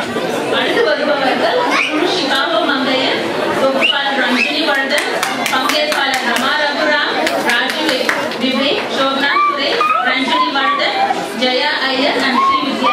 அடுத்து வருபவர்கள் குரு சிகாகோ மங்கையன் தொகுப்பாளர் ரஞ்சினி வர்தன் பங்கேற்பாளர் ரமா ரகுராம் ராஜு விவேக் சோபனா சுரேஷ் ரஞ்சினி வர்தன் ஜெயா ஐயர் and ஸ்ரீ வித்யா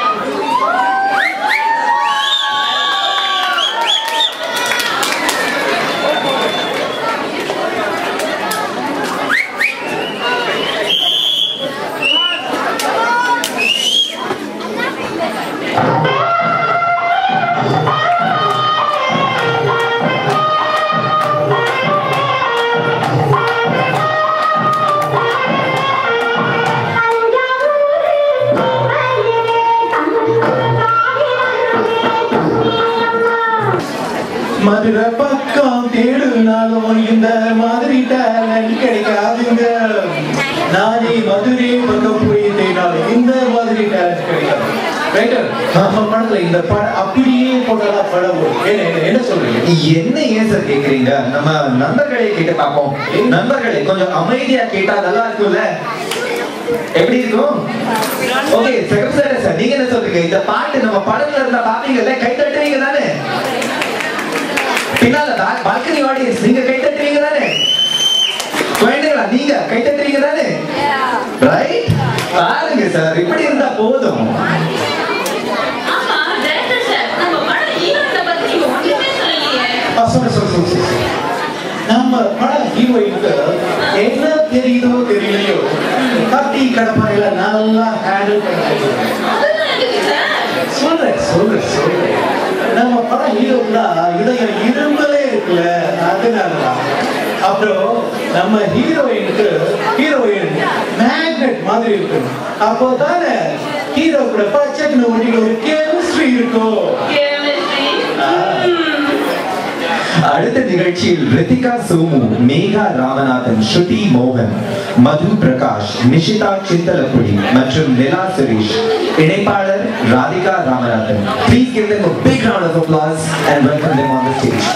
மதுரை பக்கம் தேடுனாலும் இந்த மாதிரி டேலண்ட் கிடைக்காதுங்க நானே மதுரை பக்கம் போய் தேடினாலும் இந்த மாதிரி டேலண்ட் கிடைக்காது ரைட்டர் நம்ம படத்துல இந்த படம் அப்படியே போட்டாதான் படம் வரும். என்ன என்ன- என்ன சொல்றீங்க என்ன ஏன் சார் கேக்குறீங்க நம்ம நண்பர்களை கேட்டு பார்ப்போம் நண்பர்களே கொஞ்சம் அமைதியா கேட்டா நல்லா இருக்கும்ல எப்படி இருக்கும் ஓகே செகண்ட் சார் நீங்க என்ன சொல்றீங்க இந்த பாட்டு நம்ம படத்துல இருந்த பாத்தீங்கல்ல கை தட்டுறீங்க தானே பின்னால பால்கனி ஆடியன்ஸ் நீங்க கை தட்டுறீங்க தானே குழந்தைகளா நீங்க கை தட்டுறீங்க தானே ரைட் பாருங்க சார் இப்படி இருந்தா போதும் ஆமா டைரக்டர் சார் நம்ம பட ஹீரோயினை பத்தி நீங்க ஒண்ணுமே சொல்லலையே ஆ, சொல்லு சொல்லு சொல்லு சொல்லு. நம்ம பட ஹீரோயினுக்கு என்ன தெரியுதோ தெரியலையோ கத்தி கடப்பாறையில நல்லா ஹேண்டில் பண்ணி அதுதான் எனக்கு சார் சொல்றேன் சொல்றேன் சொல்றேன் நம்ம படம் ஹீரோனா இதயம் இரும்பலே இருக்குல்ல அதனாலதான் அப்புறம் நம்ம ஹீரோயினுக்கு ஹீரோயின் மேக்னெட் மாதிரி இருக்கணும் அப்போ தானே ஹீரோ கூட பச்சைக்கு ஒட்டிக்கு ஒரு கெமிஸ்ட்ரி இருக்கும் கெமிஸ்ட்ரி அடுத்த நிகழ்ச்சியில் ரித்திகா சோமு மேகா ராமநாதன் ஸ்ருதி மோகன் மது பிரகாஷ் நிஷிதா சிந்தலப்புடி மற்றும் நிலா Suresh இணைப்பாளர் Radhika Ramanathan Please give them a big round of applause and welcome them on the stage.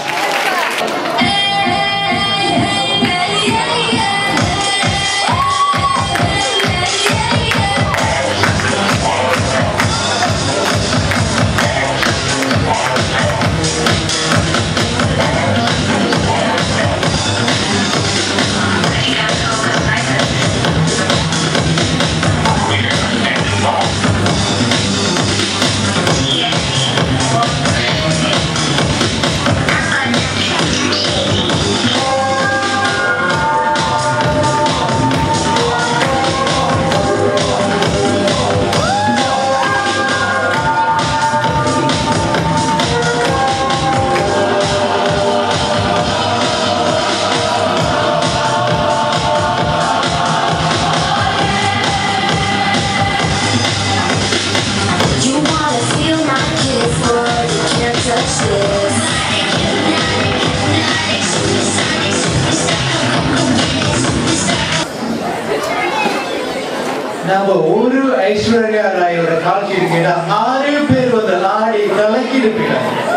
You wanna feel my kiss, but you can't touch this. நம்ம ஒரு ஐஸ்வர்யா ராயோட காட்சி இருக்கீங்கன்னா ஆறு பேர் வந்து ஆடி கலக்கி இருப்பீங்க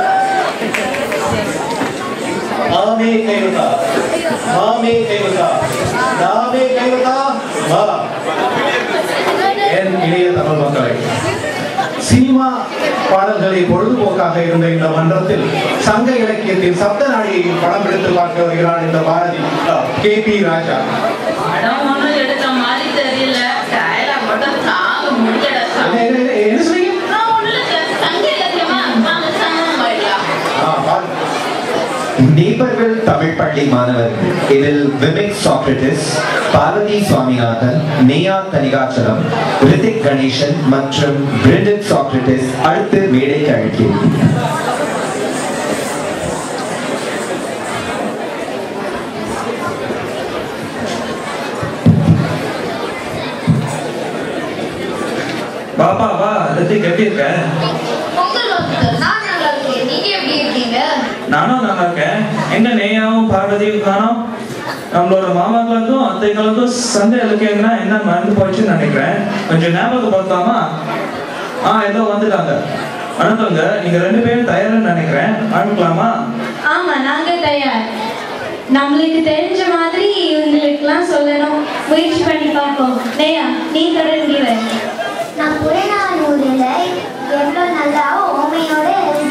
மாமே கைவதா மாமே கைவதா நாமே கைவதா வா என் இளைய தமிழ் மக்களை சினிமா பாடல்களை பொழுதுபோக்காக இருந்த இந்த மன்றத்தில் சங்க இலக்கியத்தின் சப்த நாடியை படம் எடுத்து பார்க்க வருகிறான் இந்த பாரதி கே பி ராஜா படம் ஒண்ணும் எடுத்த மாதிரி தெரியல டயலாக் மட்டும் தாங்க முடியல என்ன- சார் என்ன- என்ன- என்ன சொன்னீங்க நான் ஒண்ணுல சார் சங்க இலக்கியமா வாங்க சங்கம் போயிடலாம் ஆ, பாருங்க நேபர்வில் தமிழ் பள்ளி மாணவர் இதில் விவேக் சாக்ரட்டிஸ் பார்வதி சுவாமிநாதன் நேயா தனிகாச்சலம் ரித்திக் கணேசன் மற்றும் பிரிண்டிட் சாக்ரட்டிஸ் அடுத்து மேடைக்கு அழைக்கிறேன் பாப்பா வா ரித்திக் எப்படி இருக்க பொங்கல் வந்து நான் நல்லா இருக்கேன் நீங்க எப்படி இருக்கீங்க நானும் நல்லா இருக்கேன் எங்க நேயாவும் பார்வதியும் காணோம் நம்மளோட மாமாக்களுக்கும் அத்தைகளுக்கும் சந்தை இலக்கியங்கன்னா என்ன மறந்து போச்சுன்னு நினைக்கிறேன் கொஞ்சம் ஞாபகப்படுத்தாமா ஆ ஏதோ வந்துட்டாங்க வணக்கங்க நீங்க ரெண்டு பேரும் தயார்னு நினைக்கிறேன் ஆரம்பிக்கலாமா ஆமா நாங்க தயார் நம்மளுக்கு தெரிஞ்ச மாதிரி இவங்களுக்குலாம் சொல்லணும் முயற்சி பண்ணி பார்ப்போம் நேயா நீ தொடர்ந்து வை நான் புறநானூரில் எவ்வளோ நல்லா ஓமையோட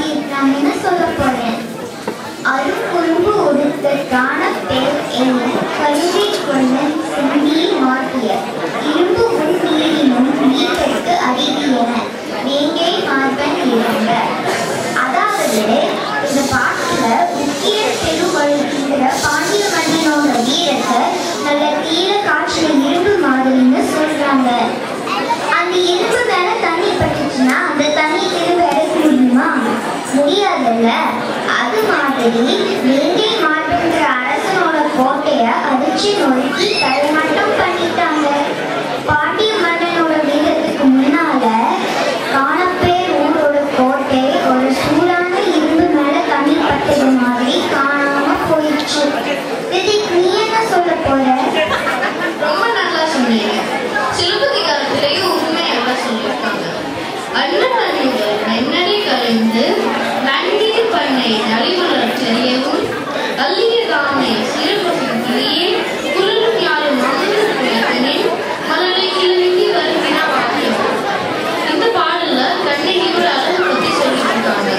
அறிய இரும்பு உன் நீரினும் வீட்டிற்கு அறிவி என வேங்கை மார்பன் இருங்க அதாவது இந்த பாட்டுல முக்கிய பெருவழுகிற பாண்டிய மன்னனோட வீரத்தை நல்ல தீர காற்றுல இரும்பு மாதிரின்னு சொல்றாங்க அந்த இரும்பு மேல தண்ணி பட்டுச்சுன்னா அந்த தண்ணி திரும்ப எடுக்க முடியுமா முடியாதுல்ல அது மாதிரி வேங்கை மாட்டுன்ற அரசனோட கோட்டைய அடிச்சு நொறுக்கி தலைமட்டம் பண்ணிட்டாங்க பாண்டிய மன்னனோட வீரத்துக்கு முன்னால காணப்பேர் ஊரோட கோட்டை ஒரு சூடான இரும்பு மேல தண்ணி பட்டது மாதிரி காணாம போயிடுச்சு இதுக்கு நீ என்ன சொல்ல போற ரொம்ப நல்லா சொன்னீங்க சிலப்பதி காலத்திலேயே உண்மையாக சொல்லியிருக்காங்க அண்ணன் அணிகள் நன்னடி கலைந்து நன்னீர் பண்ணை நலிவுலர் தெரியவும் அல்லிய தாமே சிறுபசுக்கிளியே குரலும் யாரும் அமர்ந்து பேசனின் மலரை கிளம்பி வருகிற வாக்கியம் இந்த பாடல்ல கண்ணகியோட அழகு பத்தி சொல்லிட்டு இருக்காங்க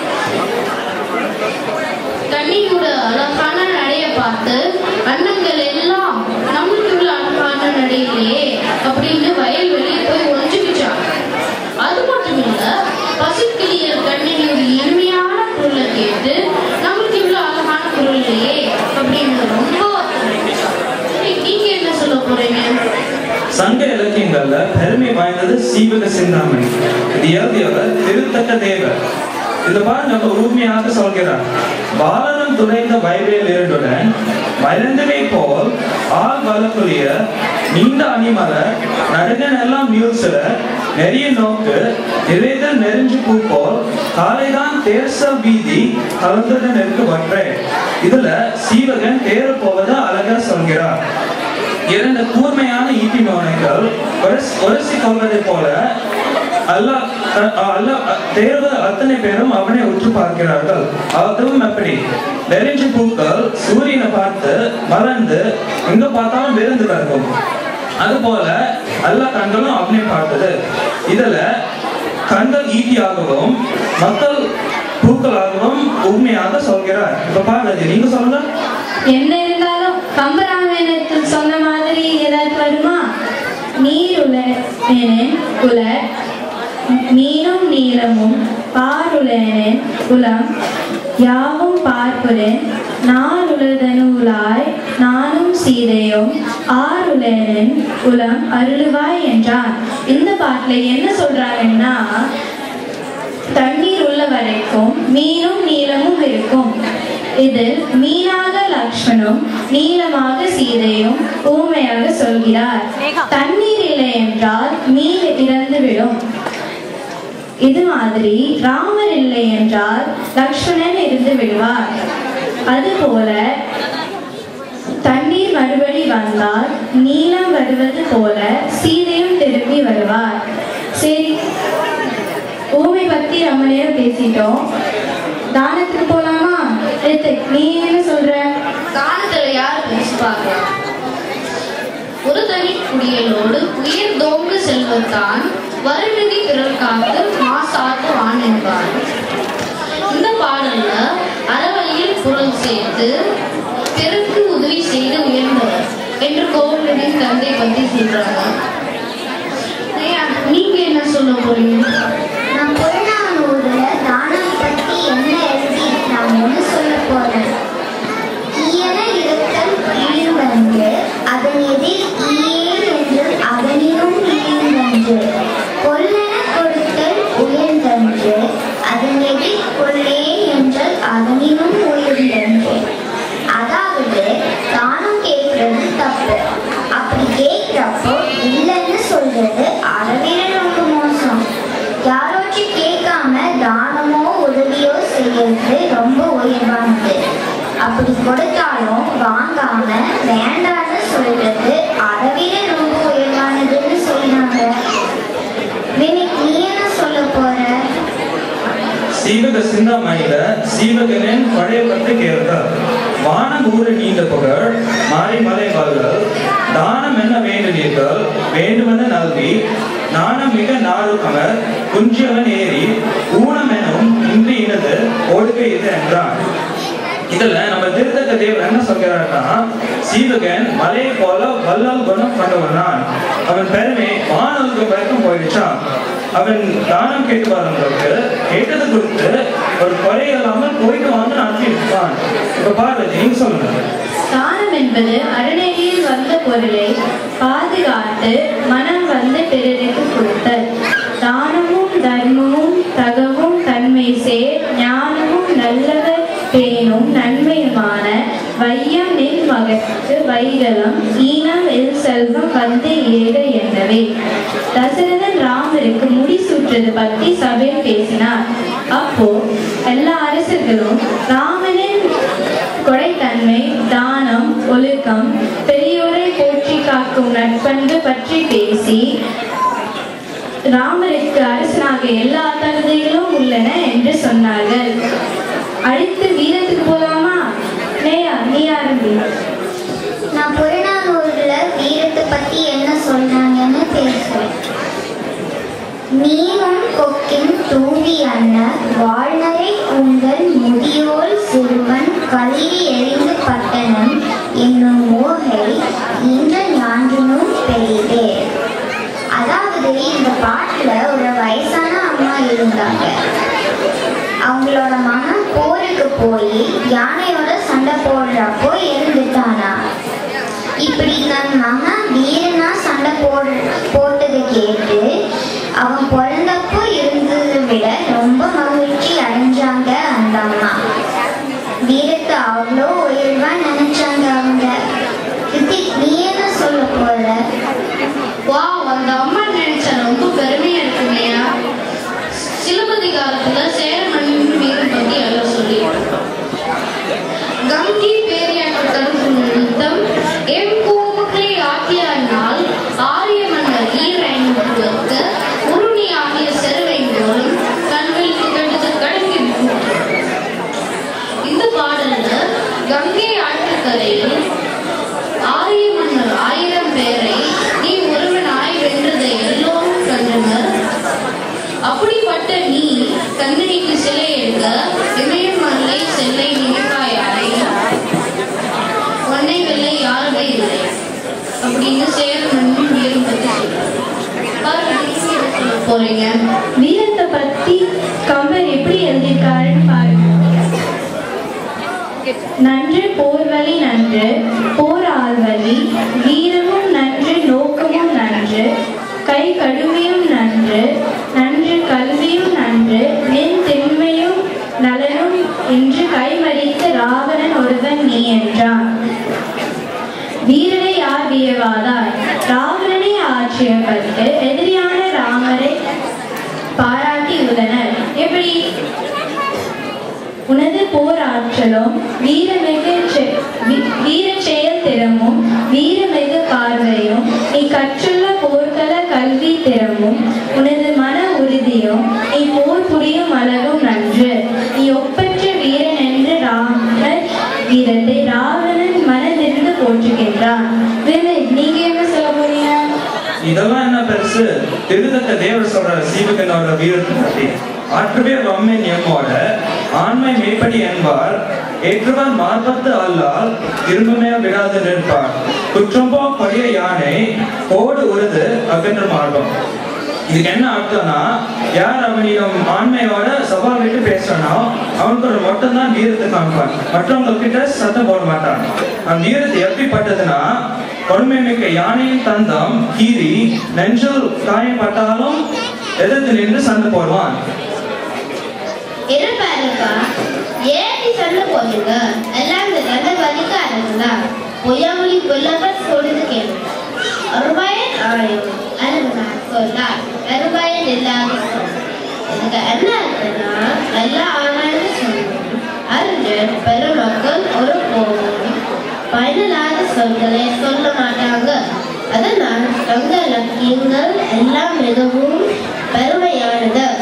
கண்ணியோட அழகான நடைய பார்த்து அண்ணங்கள் எல்லாம் நம்மளுக்கு இவ்வளவு அழகான நடையிலே அப்படின்னு வயல்வெளியே போய் ஒழிஞ்சுக்கிச்சாங்க அது மட்டும் இல்ல பசுக்கிளியர் கண்ணியோட இனிமையான குரலை கேட்டு நம்மளுக்கு இவ்வளவு அழகான குரல் இல்லையே அப்படின்னு ரொம்ப வருத்தப்பட்டாங்க. சரி, நீங்க என்ன சொல்ல போறீங்க சங்க இலக்கியங்கள்ல பெருமை வாய்ந்தது சீவக சிந்தாமணி இது எழுதியவர் திருத்தக்க தேவர் இந்த பாடல் நம்ம உண்மையாக சொல்கிறார் பாலனம் துறைந்த வைவேல் இரண்டுடன் வயந்தவை போல் ஆள் வளர்க்குரிய நீண்ட அணிமலர் நடுங்கன் எல்லாம் நியூஸ்ல நெறிய நோக்கு இறைதல் நெறிஞ்சு பூ போல் காலைதான் தேர்ச வீதி கலந்துடன் இருக்கு வற்றே இதுல சீவகன் தேர போவதை அழகா சொல்கிறார் இரண்டு கூர்மையான ஈட்டி மோனைகள் உரசி கொள்வதை போல அல்லாஹ் அல்லாஹ் தேர்வு அத்தனை பேரும் அவனை உற்று பார்க்கிறார்கள் அதுவும் எப்படி நெறிஞ்சு பூக்கள் சூரியனை பார்த்து மலர்ந்து எங்க பார்த்தாலும் விருந்து வருகும் அதுபோல எல்லா கண்களும் அவனை பார்த்தது இதுல கண்கள் ஈட்டியாகவும் மக்கள் பூக்களாகவும் உண்மையாக சொல்கிறார் இப்ப பாருங்க நீங்க சொல்லுங்க என்ன இருந்தாலும் கம்பராமாயணத்தில் சொன்ன மாதிரி ஏதாவது வருமா நீருளேனேன் குல மீனும் நீளமும் பாருளேனேன் குலம் யாவும் பார்ப்புறேன் நாளுளதனுளாய் நானும் சீதையும் ஆறுளேனேன் குலம் அருளுவாய் என்றான் இந்த பாட்டுல என்ன சொல்றாங்கன்னா தண்ணீர் உள்ள வரைக்கும் மீனும் நீளமும் இருக்கும் இதில் மீனாக லக்ஷ்மணும் நீளமாக சீதையும் ஊமையாக சொல்கிறார் தண்ணீர் இல்லை என்றால் மீன் இறந்துவிடும் இது மாதிரி ராமர் இல்லை என்றால் லக்ஷ்மணன் இருந்து விடுவார் அதுபோல தண்ணீர் மறுபடி வந்தால் நீளம் வருவது போல சீதையும் திரும்பி வருவார் சரி ஊமை பத்தி ரொம்ப நேரம் பேசிட்டோம் தானத்துக்கு போலாமா எடுத்து நீ என்ன சொல்ற தானத்துல யார் பேசி பார்க்கலாம் ஒரு தனி குடியலோடு உயிர் தோங்கு செல்வத்தான் வருநிதி பிறர் காத்து மாசாத்து வான் என்பார் இந்த பாடல்ல அறவழியில் குரல் சேர்த்து பிறருக்கு உதவி செய்து உயர்ந்தவர் என்று கோவிலின் தந்தை பத்தி சொல்றாங்க ஐயா, நீங்க என்ன சொல்ல போறீங்க நான் புறநானூறுல தானம் பத்தி என்ன எழுதியிருக்காங்கன்னு சொல்ல போறேன் ஈயன இருத்தல் இழிவன்று அதன் எதிர் ஈயேல் என்று அதனினும் இழிவன்று கொல்லென கொடுத்தல் உயர்ந்தன்று அதன் எதிர் கொல்லே என்றால் அதனினும் உயர்ந்தன்று அதாவது தானம் கேட்கறது தப்பு அப்படி கேட்கிறப்போ இல்லைன்னு சொல்றது அறவே ரொம்ப மோசம் யாராச்சும் கேட்காம தானமோ உதவியோ செய்யறது ரொம்ப உயர்வானது அப்படி கொடுத்தாலும் வாங்காம வேண்டான்னு சொல்றது அறவே ரொம்ப உயர்வானதுன்னு சொல்றாங்க வினிக் நீ என்ன சொல்ல போற சீவக சிந்தாமணியில சீவகனின் பழைய பற்றி கேட்டார் வானம் ஊறு நீண்ட புகழ் மாறி மலை வாழ்கள் தானம் என்ன வேண்டுவீர்கள் வேண்டுமென நல்கி நாணம் மிக நாடுகமர் குஞ்சியவன் ஏறி ஊனம் எனும் இன்றி இனது ஒடுக்க இது என்றான் இதுல நம்ம திருத்தக்க தேவர் என்ன சொல்கிறாருன்னா சீவகன் மலையை போல வல்லால் குணம் கொண்டவன் தான் அவன் பெருமை வானலுக்கு வரைக்கும் போயிடுச்சான் அவன் தானம் கேட்டு வரவங்களுக்கு கேட்டது கொடுத்து ஒரு குறை இல்லாமல் போயிட்டு வாங்க அனுப்பியிருப்பான் இப்ப பார்வதி நீங்க சொல்லுங்க தானம் என்பது அருணகிரியில் வந்த பொருளை பாதுகாத்து மனம் வந்து பிறருக்கு கொடுத்தல் தானமும் தர்மமும் தகவும் தன்மை சேர் ஞானமும் நல்லவர் பேணும் நன்மையுமான வையம் நின் மகற்கு வைகலம் ஈனம் இல் செல்வம் வந்து ஏக என்னவே தசரதன் ராமருக்கு முடி சுற்றது பற்றி சபையில் பேசினார் அப்போ எல்லா அரசர்களும் ராமனின் கொடைத்தன்மை தானம் ஒழுக்கம் பெரியோரை போற்றி காக்கும் நட்பண்பு பற்றி பேசி ராமருக்கு அரசனாக எல்லா தகுதிகளும் உள்ளன என்று சொன்னார்கள் அடுத்து வீரத்துக்கு போலாமா நேயா நீ ஆரம்பி நான் புறநானூறுல வீரத்தை பத்தி என்ன சொல்றாங்கன்னு பேசுவேன் நீரும் கொக்கின் தூவி அண்ண வாழ்நரை உங்கள் முதியோர் சிறுவன் களிரி எறிந்து பட்டணம் என்னும் மோகை இந்த ஞான்றினும் பெரிதே அதாவது இந்த பாட்டுல ஒரு வயசான அம்மா இருந்தாங்க அவங்களோட மகன் போருக்கு போய் யானையோட சண்டை போடுறப்போ இருந்துட்டானா இப்படி தன் மகன் வீரனா சண்டை போடு போட்டதை கேட்டு அவன் பிறந்தப்போ இருந்ததை விட ரொம்ப மகிழ்ச்சி அடைஞ்சாங்க அந்த அம்மா வீரத்தை அவ்வளோ உயர்வா நினைச்சாங்க அவங்க ரித்திக், நீ என்ன சொல்ல போற வா அந்த அம்மா நினைச்சா ரொம்ப பெருமையா இருக்குமையா சிலப்பதி காலத்துல சேர மன்னன் வீரம் பத்தி எல்லாம் சொல்லிட்டு கங்கி பேரியான கருப்பு நிமித்தம் எம் கோமுகை ஆக்கியானால் ஆரிய மன்னர் ஈரைந்து உருணி ஆகிய செருவைந்தோறும் கண்வில் திகழ்ந்து கடங்கி இந்த பாடல்ல கங்கை ஆற்றுக்கரையில் ஆரிய மன்னர் ஆயிரம் பேரை நீ ஒருவனாய் வென்றதை எல்லோரும் கண்டனர் அப்படிப்பட்ட நீ கண்ணனிக்கு சிலை எடுக்க இமயமலை செல்லை நினைப்பாயாரை உன்னை வெல்ல யாருமே இல்லை அப்படின்னு சேரமன் வீரம் பத்தி சொல்றாரு. பாருங்க, நீங்க என்ன சொல்ல போறீங்க வீரத்தை பத்தி கம்பர் எப்படி எழுதியிருக்காருன்னு பாருங்க நன்று போர்வழி நன்று போர் ஆள்வழி வீரமும் நன்று நோக்கமும் நன்று கை கடுமையும் நன்று நன்று கல்வியும் நன்று நின் திண்மையும் நலனும் என்று கைமறித்து ராவணன் ஒருவன் நீ என்றான் வீரனை யார் வியவாதார் ராவணனை ஆட்சியப்பட்டு எதிரியான ராமரை பாராட்டி உள்ளனர் எப்படி உனது போர் ஆற்றலும் வீரமிகு செ- வீ- வீரச் செயல் திறமும் வீரமிகு பார்வையும் நீ கற்றுள்ள போர்க்கள கல்வி திறமும் உனது மன உறுதியும் நீ போர் புரியும் அழகும் நன்று நீ ஒப்பற்ற வீரன் என்று ராமர் வீரத்தை ராவணன் மனதிருந்து போற்றுகின்றான் வினய், நீங்க என்ன சொல்ல போறீங்க இதெல்லாம் என்ன பெருசு திருதக்க தேவர் சொல்ற சீவகனோட வீரத்தை பத்தி ஆற்றுவே வம்மின் எம்மோட ஆண்மை மேற்படி என்பார் ஏற்றுவன் மார்பத்து அல்லால் திரும்பமே விடாது நிற்பார் குற்றம்போ கொடிய யானை கோடு உருது அகன்று மார்பம் இதுக்கு என்ன அர்த்தம்னா யார் அவனிடம் ஆண்மையோட சவால் விட்டு பேசுறானோ அவனுக்கு ஒரு மட்டும்தான் வீரத்தை காமிப்பான் மற்றவங்க கிட்ட சத்தம் போட மாட்டான் அந்த வீரத்தை எப்படிப்பட்டதுன்னா கொடுமை மிக்க யானையின் தந்தம் கீறி நெஞ்சில் காயப்பட்டாலும் எதிர்த்து நின்று சண்டை போடுவான் இருப்பாருப்பா ஏடி சொல்ல போறீங்க எல்லாம் இந்த கதை வலிக்க ஆரம்பிதான் பொய்யாமொழி கொல்லவர் சொல்லுது கேளு அருபாயன் ஆயும் அருமையார் சொல்லார் அருபாயன் இல்லாத சொல் இதுக்கு என்ன அர்த்தம்னா எல்லாம் ஆனான்னு சொல்லணும் அறிஞர் பெருமக்கள் ஒரு போதும் பயனில்லாத சொல்களை சொல்ல மாட்டாங்க அதனால் சங்க இலக்கியங்கள் எல்லாம் மிகவும் பெருமையானது